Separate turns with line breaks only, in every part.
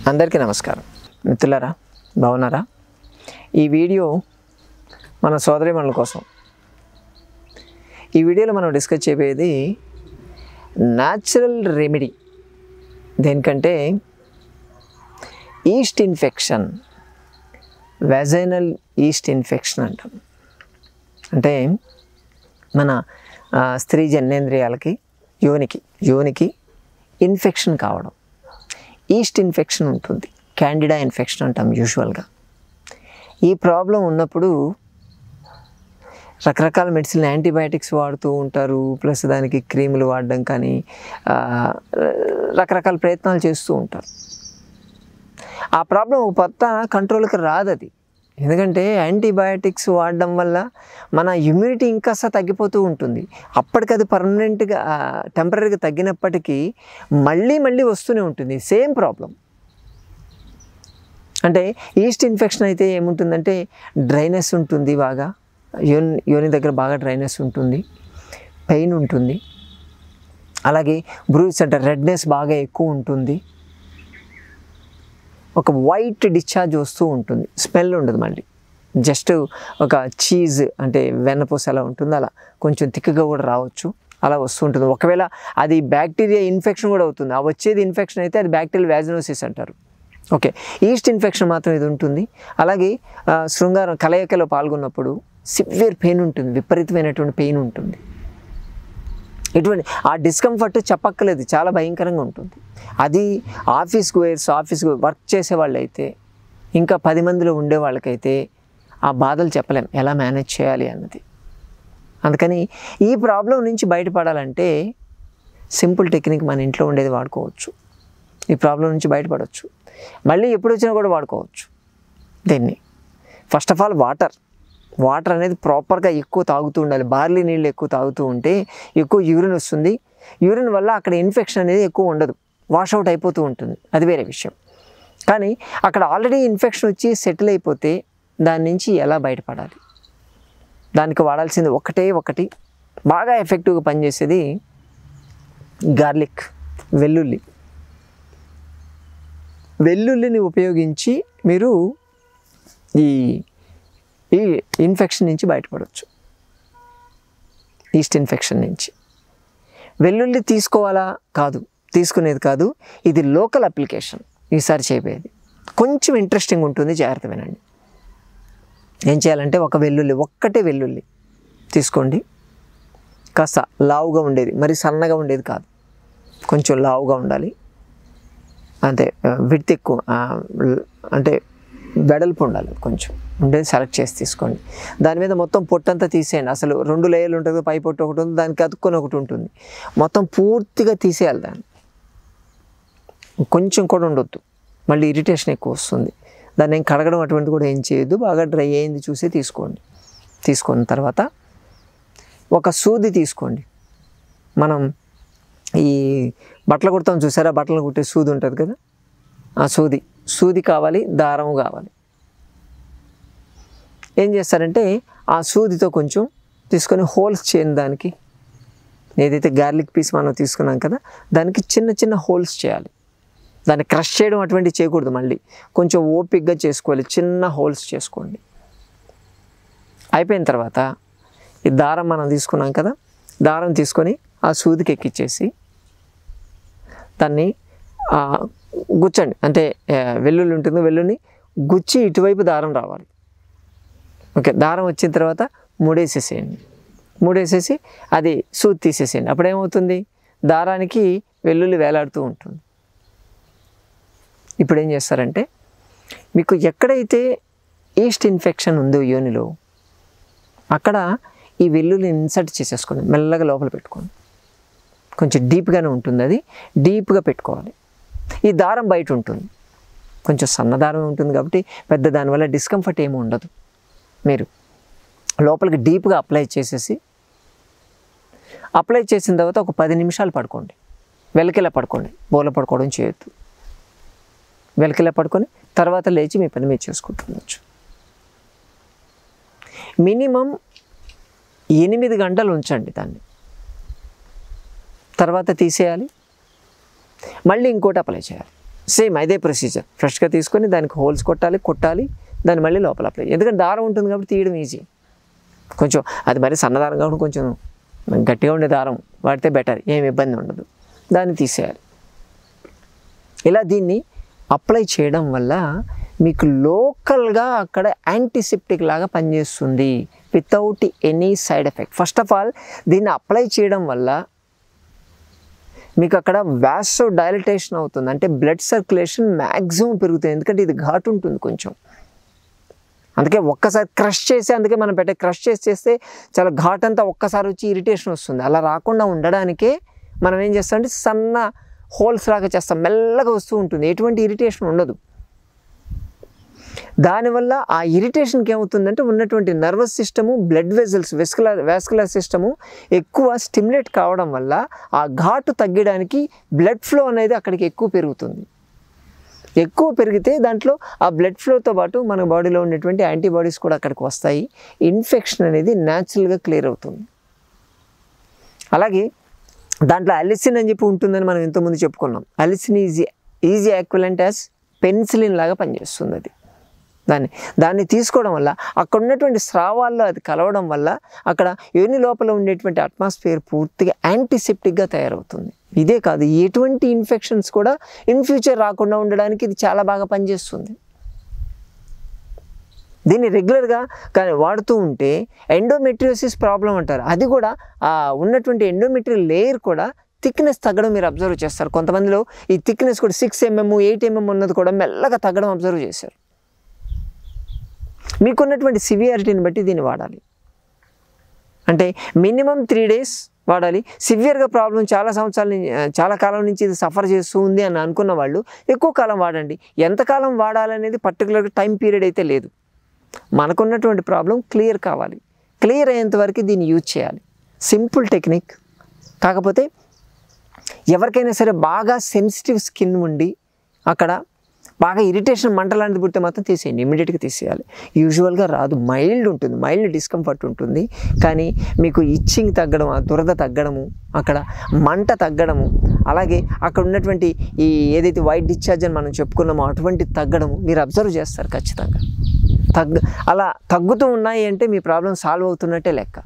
అందరికీ నమస్కారం మిత్రులారా బాగున్నారా ఈ వీడియో మన సోదరిమణుల కోసం ఈ వీడియోలో మనం డిస్కస్ చేయబోయేది న్యాచురల్ రెమెడీ దేనికంటే yeast infection vaginal yeast infection అంటాం అంటే మన ఆ, స్త్రీ జననేంద్రియాలకి యోనికి యోనికి ఇన్ఫెక్షన్ కావడం ఈస్ట్ ఇన్ఫెక్షన్ ఉంటుంది క్యాండిడా ఇన్ఫెక్షన్ అంటాం యూజువల్గా ఈ ప్రాబ్లం ఉన్నప్పుడు రకరకాల మెడిసిన్ యాంటీబయాటిక్స్ వాడుతూ ఉంటారు ప్లస్ దానికి క్రీములు వాడడం కానీ ఆ, రకరకాల ప్రయత్నాలు చేస్తూ ఉంటారు ఆ ప్రాబ్లం ఒక కొత్త కంట్రోల్కి రాదు అది ఎందుకంటే యాంటీబయాటిక్స్ వాడడం వల్ల మన ఇమ్యూనిటీ ఇంకాస్త తగ్గిపోతూ ఉంటుంది అప్పటికది పర్మనెంట్గా టెంపరీగా తగ్గినప్పటికీ మళ్ళీ మళ్ళీ వస్తూనే ఉంటుంది సేమ్ ప్రాబ్లం అంటే ఈస్ట్ ఇన్ఫెక్షన్ అయితే ఏముంటుందంటే డ్రైనెస్ ఉంటుంది బాగా యోని యోని దగ్గర బాగా డ్రైనెస్ ఉంటుంది పెయిన్ ఉంటుంది అలాగే బ్రూస్ అంటే రెడ్నెస్ బాగా ఎక్కువ ఉంటుంది ఒక వైట్ డిశ్చార్జ్ వస్తూ ఉంటుంది స్మెల్ ఉండదు మళ్ళీ జస్ట్ ఒక చీజ్ అంటే వెన్నపూస ఎలా ఉంటుందో అలా కొంచెం తిక్కగా కూడా రావచ్చు అలా వస్తూ ఉంటుంది ఒకవేళ అది బ్యాక్టీరియా ఇన్ఫెక్షన్ కూడా అవుతుంది ఆ వచ్చేది ఇన్ఫెక్షన్ అయితే అది బ్యాక్టీరియల్ వ్యాజినోసిస్ అంటారు ఓకే ఈస్ట్ ఇన్ఫెక్షన్ మాత్రం ఇది ఉంటుంది అలాగే ఆ, శృంగారం కలయికలో పాల్గొన్నప్పుడు సివియర్ పెయిన్ ఉంటుంది విపరీతమైనటువంటి పెయిన్ ఉంటుంది ఎటువంటి ఆ డిస్కంఫర్ట్ చెప్పక్కలేదు చాలా భయంకరంగా ఉంటుంది అది ఆఫీస్కి వేర్స్ ఆఫీస్కి వర్క్ చేసే వాళ్ళైతే ఇంకా పది మందిలో ఉండే వాళ్ళకైతే ఆ బాధలు చెప్పలేం ఎలా మేనేజ్ చేయాలి అన్నది అందుకని ఈ ప్రాబ్లం నుంచి బయటపడాలంటే సింపుల్ టెక్నిక్ మన ఇంట్లో ఉండేది వాడుకోవచ్చు ఈ ప్రాబ్లం నుంచి బయటపడవచ్చు మళ్ళీ ఎప్పుడు వచ్చినా కూడా వాడుకోవచ్చు దీన్ని first of all water water అనేది ప్రాపర్గా ఎక్కువ తాగుతూ ఉండాలి బార్లీ నీళ్ళు ఎక్కువ తాగుతూ ఉంటే ఎక్కువ యూరిన్ వస్తుంది యూరిన్ వల్ల అక్కడ ఇన్ఫెక్షన్ అనేది ఎక్కువ ఉండదు వాషౌట్ అయిపోతూ ఉంటుంది అది వేరే విషయం కానీ అక్కడ ఆల్రెడీ ఇన్ఫెక్షన్ వచ్చి సెటిల్ అయిపోతే దాని నుంచి ఎలా బయటపడాలి దానికి వాడాల్సింది ఒకటే ఒకటి బాగా ఎఫెక్టివ్గా పనిచేసేది గార్లిక్ వెల్లుల్లి వెల్లుల్లిని ఉపయోగించి మీరు ఈ ఈ ఇన్ఫెక్షన్ నుంచి బయటపడవచ్చు ఈస్ట్ ఇన్ఫెక్షన్ నుంచి వెల్లుల్లి తీసుకోవాలా కాదు తీసుకునేది కాదు ఇది లోకల్ అప్లికేషన్ ఈసారి చేయబోయేది కొంచెం ఇంట్రెస్టింగ్ ఉంటుంది జాగ్రత్త వినండి ఏం చేయాలంటే ఒక వెల్లుల్లి ఒక్కటే వెల్లుల్లి తీసుకోండి కాస్త లావుగా ఉండేది మరి సన్నగా ఉండేది కాదు కొంచెం లావుగా ఉండాలి అంతే విడ్త్ ఎక్కువ ఆ, ల్- అంటే వెడల్పు ఉండాలి కొంచెం ఉండేది సెలెక్ట్ చేసి తీసుకోండి దాని మీద మొత్తం పొట్టంతా తీసేయండి అసలు రెండు లేయర్లు ఉంటుంది పై పొట్టు ఒకటి ఉంది దానికి అతుక్కొని ఒకటి ఉంటుంది మొత్తం పూర్తిగా తీసేయాలి దాన్ని కొంచెం కూడా ఉండొద్దు మళ్ళీ ఇరిటేషన్ ఎక్కువ వస్తుంది దాన్ని ఏం కడగడం అటువంటి కూడా ఏం చేయొద్దు బాగా డ్రై అయింది చూసి తీసుకోండి తీసుకున్న తర్వాత ఒక సూది తీసుకోండి మనం ఈ బట్టలు కుడతాం చూసారా బట్టలు కుట్టే సూది ఉంటుంది కదా ఆ సూది సూది కావాలి దారం కావాలి ఏం చేస్తారంటే ఆ సూదితో కొంచెం తీసుకొని హోల్స్ చేయండి దానికి ఏదైతే గార్లిక్ పీస్ మనం తీసుకున్నాం కదా దానికి చిన్న చిన్న హోల్స్ చేయాలి దాన్ని క్రష్ చేయడం అటువంటి చేయకూడదు మళ్ళీ కొంచెం ఓపిక్గా చేసుకోవాలి చిన్న హోల్స్ చేసుకోండి అయిపోయిన తర్వాత ఈ దారం మనం తీసుకున్నాం కదా దారం తీసుకొని ఆ సూదికి ఎక్కిచ్చేసి దాన్ని ఆ, గుచ్చండి అంటే ఆ, వెల్లుల్లి ఉంటుంది వెల్లుల్ని గుచ్చి ఇటువైపు దారం రావాలి ఓకే దారం వచ్చిన తర్వాత మూడేసేసేయండి మూడేసేసి అది సూది తీసేసేయండి అప్పుడు ఏమవుతుంది దారానికి వెల్లుల్లి వేలాడుతూ ఉంటుంది ఇప్పుడు ఏం చేస్తారంటే మీకు ఎక్కడైతే ఈస్ట్ ఇన్ఫెక్షన్ ఉందో యోనిలో అక్కడ ఈ వెల్లుల్లి ఇన్సర్ట్ చేసేసుకోండి మెల్లగా లోపల పెట్టుకోండి కొంచెం డీప్గానే ఉంటుంది అది డీప్గా పెట్టుకోవాలి ఈ దారం బయట ఉంటుంది కొంచెం సన్న దారం ఉంటుంది కాబట్టి పెద్ద దానివల్ల డిస్కంఫర్ట్ ఏమి ఉండదు మీరు లోపలికి డీప్గా అప్లై చేసేసి అప్లై చేసిన తర్వాత ఒక పది నిమిషాలు పడుకోండి వెలకిలా పడుకోండి బోల పడుకోవడం చేయొద్దు వెలకిలా పడుకొని తర్వాత లేచి మీ పని మీరు చేసుకుంటుండొచ్చు మినిమం ఎనిమిది గంటలు ఉంచండి దాన్ని తర్వాత తీసేయాలి మళ్ళీ ఇంకోటి అప్లై చేయాలి సేమ్ అదే ప్రొసీజర్ ఫ్రెష్గా తీసుకొని దానికి హోల్స్ కొట్టాలి కొట్టాలి దాన్ని మళ్ళీ లోపల అప్లై ఎందుకంటే దారం ఉంటుంది కాబట్టి తీయడం ఈజీ కొంచెం అది మరి సన్నదారం కాబట్టి కొంచెం గట్టిగా ఉండే దారం వాడితే బెటర్ ఏం ఇబ్బంది ఉండదు దాన్ని తీసేయాలి ఇలా దీన్ని అప్లై చేయడం వల్ల మీకు లోకల్గా అక్కడ యాంటీసెప్టిక్ లాగా పనిచేస్తుంది without any side effect first of all దీన్ని అప్లై చేయడం వల్ల మీకు అక్కడ వ్యాసో డైలటేషన్ అవుతుంది అంటే బ్లడ్ సర్క్యులేషన్ మ్యాక్సిమం పెరుగుతుంది ఎందుకంటే ఇది ఘాటు ఉంటుంది కొంచెం అందుకే ఒక్కసారి క్రష్ చేసి అందుకే మనం పెట్టే క్రష్ చేసి చేస్తే చాలా ఘాట్ అంతా ఒక్కసారి వచ్చి ఇరిటేషన్ వస్తుంది అలా రాకుండా ఉండడానికే మనం ఏం చేస్తామంటే సన్న హోల్స్ లాగా చేస్తాం మెల్లగా వస్తూ ఉంటుంది ఎటువంటి ఇరిటేషన్ ఉండదు దానివల్ల ఆ ఇరిటేషన్కి ఏమవుతుందంటే ఉన్నటువంటి nervous system blood vessels vascular vascular system ఎక్కువ స్టిమ్యులేట్ కావడం వల్ల ఆ ఘాటు తగ్గడానికి బ్లడ్ ఫ్లో అనేది అక్కడికి ఎక్కువ పెరుగుతుంది ఎక్కువ పెరిగితే దాంట్లో ఆ బ్లడ్ ఫ్లోతో పాటు మన బాడీలో ఉండేటువంటి యాంటీబాడీస్ కూడా అక్కడికి వస్తాయి ఇన్ఫెక్షన్ అనేది న్యాచురల్గా క్లియర్ అవుతుంది అలాగే దాంట్లో అలిసిన్ అని చెప్పి ఉంటుందని మనం ఇంతకుముందు చెప్పుకున్నాం allicin is is equivalent as penicillin లాగా పనిచేస్తుంది అది దాన్ని దాన్ని తీసుకోవడం వల్ల అక్కడ ఉన్నటువంటి స్రావాల్లో అది కలవడం వల్ల అక్కడ యోని లోపల ఉండేటువంటి అట్మాస్ఫియర్ పూర్తిగా యాంటీసెప్టిక్గా తయారవుతుంది ఇదే కాదు ఎటువంటి ఇన్ఫెక్షన్స్ కూడా ఇన్ ఫ్యూచర్ రాకుండా ఉండడానికి ఇది చాలా బాగా పనిచేస్తుంది దీన్ని రెగ్యులర్గా కానీ వాడుతూ ఉంటే ఎండోమెట్రియోసిస్ ప్రాబ్లం అంటారు అది కూడా ఆ ఉన్నటువంటి ఎండోమెట్రియల్ లేయర్ కూడా థిక్నెస్ తగ్గడం మీరు అబ్జర్వ్ చేస్తారు కొంతమందిలో ఈ థిక్నెస్ కూడా సిక్స్ ఎంఎం ఎయిట్ ఎంఎం ఉన్నది కూడా మెల్లగా తగ్గడం అబ్జర్వ్ చేశారు మీకున్నటువంటి సివియారిటీని బట్టి దీన్ని వాడాలి అంటే మినిమం త్రీ డేస్ వాడాలి సివియర్గా ప్రాబ్లం చాలా సంవత్సరాల నుంచి చాలా కాలం నుంచి ఇది సఫర్ చేస్తూ ఉంది అని అనుకున్న వాళ్ళు ఎక్కువ కాలం వాడండి ఎంతకాలం వాడాలనేది పర్టికులర్గా టైం పీరియడ్ అయితే లేదు మనకున్నటువంటి ప్రాబ్లం క్లియర్ కావాలి క్లియర్ అయ్యేంత వరకు దీన్ని యూజ్ చేయాలి సింపుల్ టెక్నిక్ కాకపోతే ఎవరికైనా సరే బాగా సెన్సిటివ్ స్కిన్ ఉండి అక్కడ బాగా ఇరిటేషన్ మంట లాంటిది పుట్టే మాత్రం తీసేయండి ఇమీడియట్గా తీసేయాలి యూజువల్గా రాదు మైల్డ్ ఉంటుంది మైల్డ్ డిస్కంఫర్ట్ ఉంటుంది కానీ మీకు ఇచ్చింగ్ తగ్గడం ఆ దురద తగ్గడము అక్కడ మంట తగ్గడము అలాగే అక్కడ ఉన్నటువంటి ఈ ఏదైతే వైట్ డిశ్చార్జ్ అని మనం చెప్పుకున్నామో అటువంటి తగ్గడము మీరు అబ్జర్వ్ చేస్తారు ఖచ్చితంగా తగ్గ అలా తగ్గుతూ ఉన్నాయి అంటే మీ ప్రాబ్లం సాల్వ్ అవుతున్నట్టే లెక్క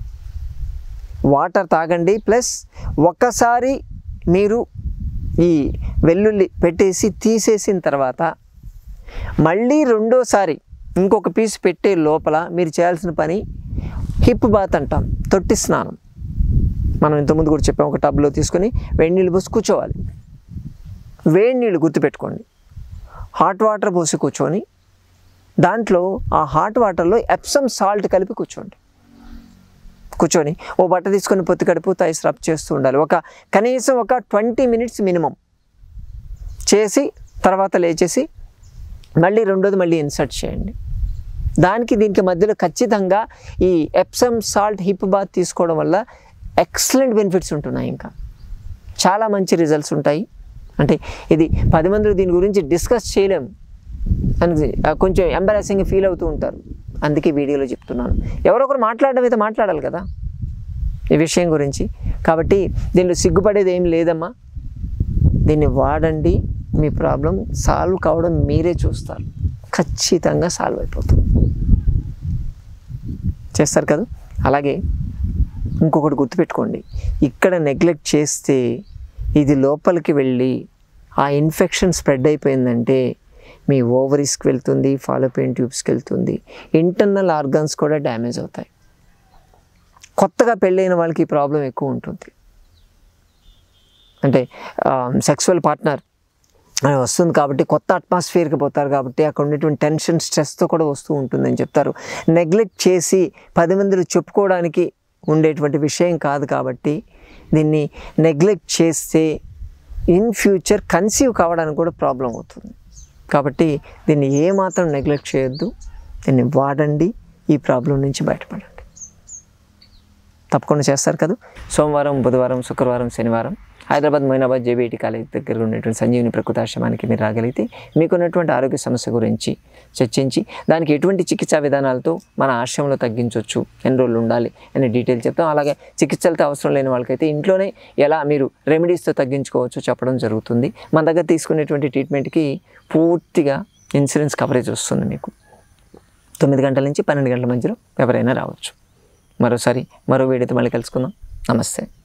వాటర్ తాగండి ప్లస్ ఒక్కసారి మీరు ఈ వెల్లుల్లి పెట్టేసి తీసేసిన తర్వాత మళ్ళీ రెండోసారి ఇంకొక పీస్ పెట్టే లోపల మీరు చేయాల్సిన పని హిప్ బాత్ అంటాం తొట్టి స్నానం మనం ఇంతకుముందు కూడా చెప్పాం ఒక టబ్లో తీసుకొని వేడి నీళ్ళు పోసి కూర్చోవాలి వేడి నీళ్ళు గుర్తుపెట్టుకోండి హాట్ వాటర్ పోసి కూర్చొని దాంట్లో ఆ హాట్ వాటర్లో ఎప్సమ్ సాల్ట్ కలిపి కూర్చోండి కూర్చొని ఓ బట్ట తీసుకొని పొత్తి కడుపు థైస్ రబ్ చేస్తూ ఉండాలి ఒక కనీసం ఒక ట్వంటీ మినిట్స్ మినిమం చేసి తర్వాత లేచేసి మళ్ళీ రెండోది మళ్ళీ ఇన్సర్ట్ చేయండి దానికి దీనికి మధ్యలో ఖచ్చితంగా ఈ ఎప్సమ్ సాల్ట్ హిప్ బాత్ తీసుకోవడం వల్ల ఎక్సలెంట్ బెనిఫిట్స్ ఉంటున్నాయి ఇంకా చాలా మంచి రిజల్ట్స్ ఉంటాయి అంటే ఇది పది మందిలో దీని గురించి డిస్కస్ చేయలేము అని కొంచెం ఎంబరాసింగ్ ఫీల్ అవుతూ ఉంటారు అందుకే వీడియోలో చెప్తున్నాను ఎవరో ఒకరు మాట్లాడడం అయితే మాట్లాడాలి కదా ఈ విషయం గురించి కాబట్టి దీనిలో సిగ్గుపడేది ఏం లేదమ్మా దీన్ని వాడండి మీ ప్రాబ్లం సాల్వ్ కావడం మీరే చూస్తారు ఖచ్చితంగా సాల్వ్ అయిపోతుంది చేస్తారు కదా అలాగే ఇంకొకటి గుర్తుపెట్టుకోండి ఇక్కడ నెగ్లెక్ట్ చేస్తే ఇది లోపలికి వెళ్ళి ఆ ఇన్ఫెక్షన్ స్ప్రెడ్ అయిపోయిందంటే మీ ఓవరీస్కి వెళ్తుంది ఫాలోపెయిన్ ట్యూబ్స్కి వెళ్తుంది ఇంటర్నల్ ఆర్గాన్స్ కూడా డ్యామేజ్ అవుతాయి కొత్తగా పెళ్ళైన వాళ్ళకి ఈ ప్రాబ్లం ఎక్కువ ఉంటుంది అంటే సెక్సువల్ పార్ట్నర్ అని వస్తుంది కాబట్టి కొత్త అట్మాస్ఫియర్కి పోతారు కాబట్టి అక్కడ ఉన్నటువంటి టెన్షన్ స్ట్రెస్తో కూడా వస్తూ ఉంటుందని చెప్తారు నెగ్లెక్ట్ చేసి పది మందిలో చెప్పుకోవడానికి ఉండేటువంటి విషయం కాదు కాబట్టి దీన్ని నెగ్లెక్ట్ చేస్తే ఇన్ ఫ్యూచర్ కన్సీవ్ కావడానికి కూడా ప్రాబ్లం అవుతుంది కాబట్టి దీన్ని ఏమాత్రం నెగ్లెక్ట్ చేయొద్దు దీన్ని వాడండి ఈ ప్రాబ్లం నుంచి బయటపడండి తప్పకుండా చేస్తారు కదా సోమవారం బుధవారం శుక్రవారం శనివారం హైదరాబాద్ మొయినాబాద్ జేబీఐటి కాలేజ్ దగ్గర ఉన్నటువంటి సంజీవిని ప్రకృతి ఆశ్రమానికి మీరు రాగలిగితే మీకున్నటువంటి ఆరోగ్య సమస్య గురించి చర్చించి దానికి ఎటువంటి చికిత్సా విధానాలతో మన ఆశ్రమంలో తగ్గించవచ్చు ఎన్ని రోజులు ఉండాలి అనే డీటెయిల్ చెప్తాం అలాగే చికిత్సలతో అవసరం లేని వాళ్ళకైతే ఇంట్లోనే ఎలా మీరు రెమెడీస్తో తగ్గించుకోవచ్చు చెప్పడం జరుగుతుంది మన దగ్గర తీసుకునేటువంటి ట్రీట్మెంట్కి పూర్తిగా ఇన్సూరెన్స్ కవరేజ్ వస్తుంది మీకు తొమ్మిది గంటల నుంచి పన్నెండు గంటల మధ్యలో ఎవరైనా రావచ్చు మరోసారి మరో వీడియోతో మళ్ళీ కలుసుకుందాం నమస్తే